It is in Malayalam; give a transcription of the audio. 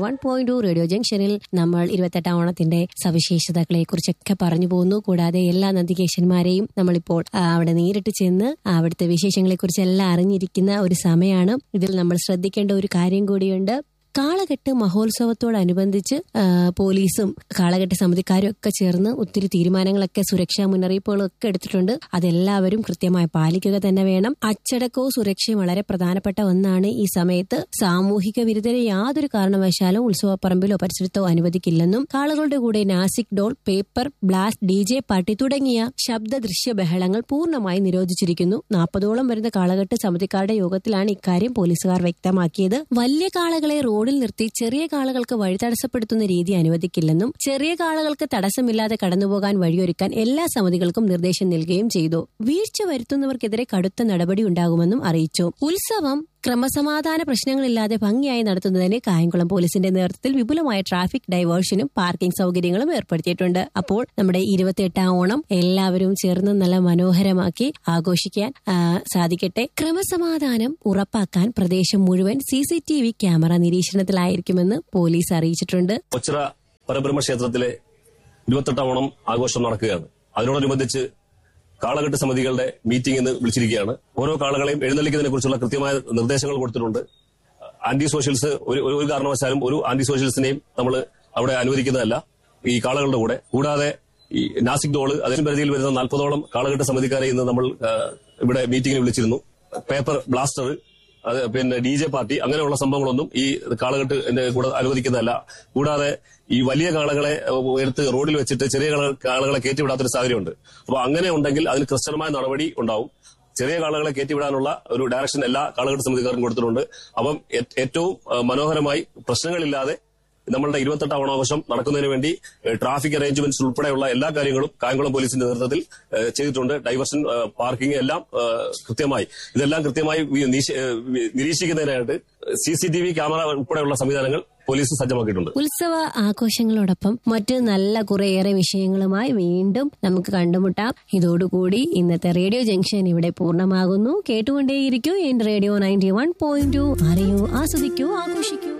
വൺ പോയിന്റ് ടു റേഡിയോ ജംഗ്ഷനിൽ നമ്മൾ ഇരുപത്തെട്ടാം ഓണത്തിന്റെ സവിശേഷതകളെ കുറിച്ചൊക്കെ പറഞ്ഞു പോകുന്നു കൂടാതെ എല്ലാ നന്ദികേശന്മാരെയും നമ്മളിപ്പോൾ ആ, അവിടെ നേരിട്ട് ചെന്ന് അവിടുത്തെ വിശേഷങ്ങളെ കുറിച്ചെല്ലാം അറിഞ്ഞിരിക്കുന്ന ഒരു സമയമാണ് ഇതിൽ നമ്മൾ ശ്രദ്ധിക്കേണ്ട ഒരു കാര്യം കൂടിയുണ്ട് കാളകെട്ട് മഹോത്സവത്തോടനുബന്ധിച്ച് ആ, പോലീസും കാളകെട്ട് സമിതിക്കാരും ഒക്കെ ചേർന്ന് ഒത്തിരി തീരുമാനങ്ങളൊക്കെ സുരക്ഷാ മുന്നറിയിപ്പുകളും ഒക്കെ എടുത്തിട്ടുണ്ട് അതെല്ലാവരും കൃത്യമായി പാലിക്കുക തന്നെ വേണം അച്ചടക്കവും സുരക്ഷയും വളരെ പ്രധാനപ്പെട്ട ഒന്നാണ് ഈ സമയത്ത് സാമൂഹിക വിരുദ്ധരെ യാതൊരു കാരണവശാലും ഉത്സവപ്പറമ്പിലോ പരിസരത്തോ അനുവദിക്കില്ലെന്നും കാളുകളുടെ കൂടെ Nashik dhol paper blast D J party തുടങ്ങിയ ശബ്ദ ദൃശ്യ ബഹളങ്ങൾ പൂർണ്ണമായി നിരോധിച്ചിരിക്കുന്നു നാൽപ്പതോളം വരുന്ന കാളകെട്ട് സമിതിക്കാരുടെ യോഗത്തിലാണ് ഇക്കാര്യം പോലീസുകാർ വ്യക്തമാക്കിയത് വലിയ കാളകളെ റോഡിൽ നിർത്തി ചെറിയ കാളകൾക്ക് വഴി തടസ്സപ്പെടുത്തുന്ന രീതി അനുവദിക്കില്ലെന്നും ചെറിയ കാളകൾക്ക് തടസ്സമില്ലാതെ കടന്നുപോകാൻ വഴിയൊരുക്കാൻ എല്ലാ സമിതികൾക്കും നിർദ്ദേശം നൽകുകയും ചെയ്തു വീഴ്ച വരുത്തുന്നവർക്കെതിരെ കടുത്ത നടപടി ഉണ്ടാകുമെന്നും അറിയിച്ചു ഉത്സവം ക്രമസമാധാന പ്രശ്നങ്ങളില്ലാതെ ഭംഗിയായി നടത്തുന്നതിന് കായംകുളം പോലീസിന്റെ നേതൃത്വത്തിൽ വിപുലമായ ട്രാഫിക് ഡൈവേർഷനും പാർക്കിംഗ് സൗകര്യങ്ങളും ഏർപ്പെടുത്തിയിട്ടുണ്ട് അപ്പോൾ നമ്മുടെ ഇരുപത്തിയെട്ടാം ഓണം എല്ലാവരും ചേർന്ന് നല്ല മനോഹരമാക്കി ആഘോഷിക്കാൻ ആ, സാധിക്കട്ടെ ക്രമസമാധാനം ഉറപ്പാക്കാൻ പ്രദേശം മുഴുവൻ C C T V camera നിരീക്ഷണത്തിലായിരിക്കുമെന്ന് പോലീസ് അറിയിച്ചിട്ടുണ്ട് കൊച്ചിറ പരബ്രഹ്മ ക്ഷേത്രത്തിലെ ഇരുപത്തെട്ടാം ഓണം ആഘോഷം നടക്കുകയാണ് അതിനോടനുബന്ധിച്ച് കാളകെട്ട് സമിതികളുടെ മീറ്റിംഗ് ഇന്ന് വിളിച്ചിരിക്കുകയാണ് ഓരോ കാളകളെയും എഴുന്നള്ളിക്കുന്നതിനെ കുറിച്ചുള്ള കൃത്യമായ നിർദ്ദേശങ്ങൾ കൊടുത്തിട്ടുണ്ട് ആന്റി സോഷ്യൽസ് ഒരു ഒരു ഒരു കാരണവശാലും ഒരു ആന്റി സോഷ്യൽസിനെയും നമ്മൾ അവിടെ അനുവദിക്കുന്നതല്ല ഈ കാളകളുടെ കൂടെ കൂടാതെ ഈ നാസിക് ഡോള് അതിന് പരിധിയിൽ വരുന്ന നാൽപ്പതോളം കാളകെട്ട് സമിതിക്കാരെ ഇന്ന് നമ്മൾ ആ, ഇവിടെ മീറ്റിംഗിന് വിളിച്ചിരുന്നു പേപ്പർ ബ്ലാസ്റ്റർ അത് പിന്നെ ഡി ജെ പാർട്ടി അങ്ങനെയുള്ള സംഭവങ്ങളൊന്നും ഈ കാളകെട്ട് കൂടെ അനുവദിക്കുന്നതല്ല കൂടാതെ ഈ വലിയ കാളകളെ ഏഹ്, എടുത്ത് റോഡിൽ വെച്ചിട്ട് ചെറിയ കാള- കാളകളെ കയറ്റിവിടാത്തൊരു സാഹചര്യമുണ്ട് അപ്പൊ അങ്ങനെ ഉണ്ടെങ്കിൽ അതിന് കൃത്യമായ നടപടി ഉണ്ടാവും ചെറിയ കാളകളെ കയറ്റിവിടാനുള്ള ഒരു ഡയറക്ഷൻ എല്ലാ കാളകെട്ട് സമിതിക്കാർക്കും കൊടുത്തിട്ടുണ്ട് അപ്പം ഏ- ഏറ്റവും ഏഹ്, മനോഹരമായി പ്രശ്നങ്ങളില്ലാതെ നമ്മളുടെ ഇരുപത്തെട്ടാം ഓണാഘോഷം നടക്കുന്നതിന് വേണ്ടി ഏഹ്, ട്രാഫിക് അറേഞ്ച്മെന്റ്സ് ഉൾപ്പെടെയുള്ള എല്ലാ കാര്യങ്ങളും കായംകുളം പോലീസിന്റെ നേതൃത്വത്തിൽ ഏഹ്, ചെയ്തിട്ടുണ്ട് ഡൈവേർഷൻ ഏഹ്, പാർക്കിംഗ് എല്ലാം ഏഹ്, കൃത്യമായി ഇതെല്ലാം കൃത്യമായി വി- നിശ- ഏഹ്, വി- നിരീക്ഷിക്കുന്നതിനായിട്ട് C C T V camera ഉൾപ്പെടെയുള്ള സംവിധാനങ്ങൾ പോലീസ് സജ്ജമാക്കിയിട്ടുണ്ട് ഉത്സവ ആഘോഷങ്ങളോടൊപ്പം മറ്റ് നല്ല കുറേയേറെ വിഷയങ്ങളുമായി വീണ്ടും നമുക്ക് കണ്ടുമുട്ടാം ഇതോടുകൂടി ഇന്നത്തെ റേഡിയോ ജംഗ്ഷൻ ഇവിടെ പൂർണ്ണമാകുന്നു കേട്ടുകൊണ്ടേയിരിക്കൂ എൻ radio ninety one point two അറിയൂ ആസ്വദിക്കൂ ആഘോഷിക്കൂ